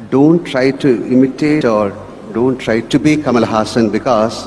don't try to imitate or don't try to be Kamal Hassan because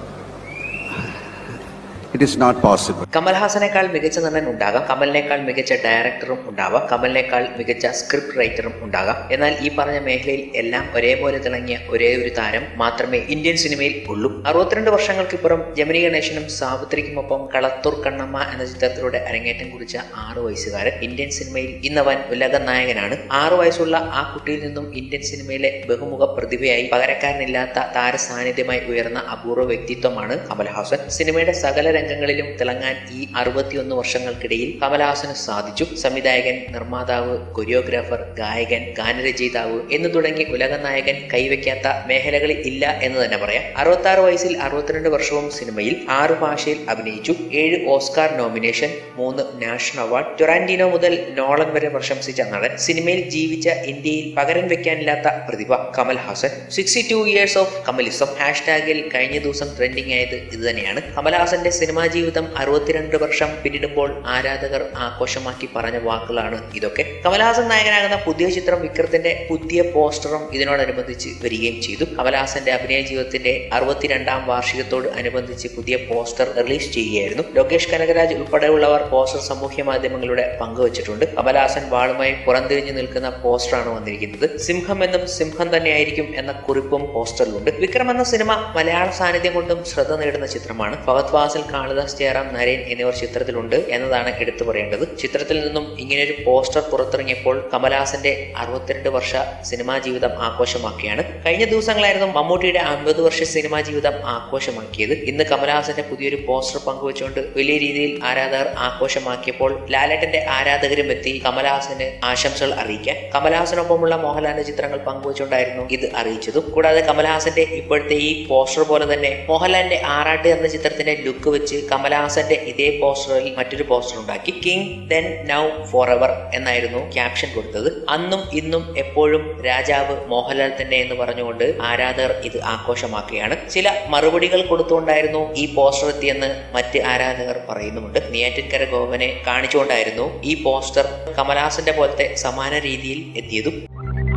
it is not possible. കമൽഹാസനേക്കാൾ മികച്ച നടൻ ഉണ്ടാകാം കമലിനേക്കാൾ മികച്ച ഡയറക്ടറും ഉണ്ടാവാം കമലിനേക്കാൾ മികച്ച സ്ക്രിപ്റ്റ് റൈറ്ററും ഉണ്ടാകാം എന്നാൽ ഈ പറഞ്ഞ മേഖലയിൽ എല്ലാം ഒരേപോലെ തിളങ്ങിയ ഒരേ ഒരു താരം മാത്രമേ ഇന്ത്യൻ സിനിമയിൽ ഉള്ളൂ അറുപത്തിരണ്ട് വർഷങ്ങൾക്കിപ്പുറം ജമിനി ഗണേശനും സാവിത്രിക്കുമൊപ്പം കളത്തൂർ കണ്ണമ്മ എന്ന ചിത്രത്തിലൂടെ അരങ്ങേറ്റം കുറിച്ച ആറു വയസ്സുകാരൻ ഇന്ത്യൻ സിനിമയിൽ ഇന്നവൻ ഉലക നായകനാണ് ആറു വയസ്സുള്ള ആ കുട്ടിയിൽ നിന്നും ഇന്ത്യൻ സിനിമയിലെ ബഹുമുഖ പ്രതിഭയായി പകരക്കാരനില്ലാത്ത താര സാന്നിധ്യമായി ഉയർന്ന അപൂർവ വ്യക്തിത്വമാണ് കമൽഹാസൻ സിനിമയുടെ സകല രംഗങ്ങളിലും തിളങ്ങാൻ ഈ അറുപത്തിയൊന്ന് വർഷങ്ങൾക്കിടയിൽ കമൽഹാസന് സാധിച്ചു സംവിധായകൻ നിർമ്മാതാവ് കൊറിയോഗ്രാഫർ ഗായകൻ ഗാനരചയിതാവ് എന്ന് തുടങ്ങി ഉലക നായകൻ കൈവയ്ക്കാത്ത മേഖലകളിൽ ഇല്ല എന്ന് തന്നെ പറയാം അറുപത്തി ആറ് വയസ്സിൽ അറുപത്തിരണ്ട് വർഷവും സിനിമയിൽ ആറ് ഭാഷയിൽ അഭിനയിച്ചു ഏഴ് ഓസ്കാർ നോമിനേഷൻ മൂന്ന് നാഷണൽ അവാർഡ് ടൊറാന്റിനോ മുതൽ നോളൻ വരെ പ്രശംസിച്ച നടൻ സിനിമയിൽ ജീവിച്ച ഇന്ത്യയിൽ പകരം വെക്കാനില്ലാത്ത പ്രതിഭ Kamal Haasan sixty two years of Kamalism ഹാഷ്ടാഗിൽ കഴിഞ്ഞ ദിവസം ട്രെൻഡിംഗ് ആയത് ഇത് തന്നെയാണ് കമൽഹാസന്റെ സിനിമാ ജീവിതം അറുപത്തിരണ്ട് വർഷം പിന്നിടുമ്പോൾ ആരാധകർ ആഘോഷമാക്കി പറഞ്ഞ വാക്കുകളാണ് ഇതൊക്കെ കമൽഹാസൻ നായകനാകുന്ന പുതിയ ചിത്രം വിക്രത്തിന്റെ പുതിയ പോസ്റ്ററും ഇതിനോടനുബന്ധിച്ച് വരികയും ചെയ്തു കമൽഹാസന്റെ അഭിനയ ജീവിതത്തിന്റെ അറുപത്തിരണ്ടാം വാർഷികത്തോട് അനുബന്ധിച്ച് പുതിയ പോസ്റ്റർ റിലീസ് ചെയ്യുകയായിരുന്നു ലോകേഷ് കനകരാജ് ഉൾപ്പെടെയുള്ളവർ പോസ്റ്റർ സാമൂഹ്യ മാധ്യമങ്ങളിലൂടെ പങ്കുവച്ചിട്ടുണ്ട് കമൽഹാസൻ വാളുമായി പുറംതിരിഞ്ഞു നിൽക്കുന്ന പോസ്റ്ററാണ് വന്നിരിക്കുന്നത് സിംഹം എന്നും സിംഹം തന്നെയായിരിക്കും എന്ന കുറിപ്പും പോസ്റ്ററിലുണ്ട് വിക്രം എന്ന സിനിമ മലയാള സാന്നിധ്യം കൊണ്ടും ശ്രദ്ധ നേടുന്ന ചിത്രമാണ് ഫഹദ് ഫാസിൽ കാളിദാസ് ജയറാം നരേൻ എന്നിവർ ചിത്രത്തിലുണ്ട് എന്നതാണ് എടുത്തു പറയേണ്ടത് ചിത്രത്തിൽ നിന്നും ഇങ്ങനെയൊരു പോസ്റ്റർ പുറത്തിറങ്ങിയപ്പോൾ കമൽഹാസന്റെ അറുപത്തിരണ്ട് വർഷ സിനിമാ ജീവിതം ആഘോഷമാക്കിയാണ് കഴിഞ്ഞ ദിവസങ്ങളായിരുന്നു മമ്മൂട്ടിയുടെ അമ്പത് വർഷ സിനിമാ ജീവിതം ആഘോഷമാക്കിയത് ഇന്ന് കമൽഹാസന്റെ പുതിയൊരു പോസ്റ്റർ പങ്കുവച്ചുകൊണ്ട് വലിയ രീതിയിൽ ആരാധകർ ആഘോഷമാക്കിയപ്പോൾ ലാലേട്ടന്റെ ആരാധകരും എത്തി കമൽഹാസന് ആശംസകൾ അറിയിക്കാൻ കമൽഹാസനൊപ്പമുള്ള മോഹൻലാലിന്റെ ചിത്രങ്ങൾ പങ്കുവച്ചുകൊണ്ടായിരുന്നു ഇത് അറിയിച്ചതും കൂടാതെ കമൽഹാസന്റെ ഇപ്പോഴത്തെ ഈ പോസ്റ്റർ പോലെ തന്നെ മോഹൻലാലിന്റെ ആറാട്ട് എന്ന ചിത്രത്തിന്റെ ലുക്ക് വെച്ച് കമൽഹാസന്റെ ഇതേ പോസ്റ്ററിൽ മറ്റൊരു പോസ്റ്റർ ഉണ്ടാക്കി king then now forever എന്നായിരുന്നു ക്യാപ്ഷൻ കൊടുത്തത് അന്നും ഇന്നും എപ്പോഴും രാജാവ് മോഹൻലാൽ തന്നെ എന്ന് പറഞ്ഞുകൊണ്ട് ആരാധകർ ഇത് ആഘോഷമാക്കുകയാണ് ചില മറുപടികൾ കൊടുത്തുകൊണ്ടായിരുന്നു ഈ പോസ്റ്റർ എത്തിയെന്ന് മറ്റ് ആരാധകർ പറയുന്നുമുണ്ട് നെയ്യാറ്റിൻകര ഗോപനെ കാണിച്ചുകൊണ്ടായിരുന്നു ഈ പോസ്റ്റർ കമൽഹാസന്റെ പോലത്തെ സമാന രീതിയിൽ എത്തിയതും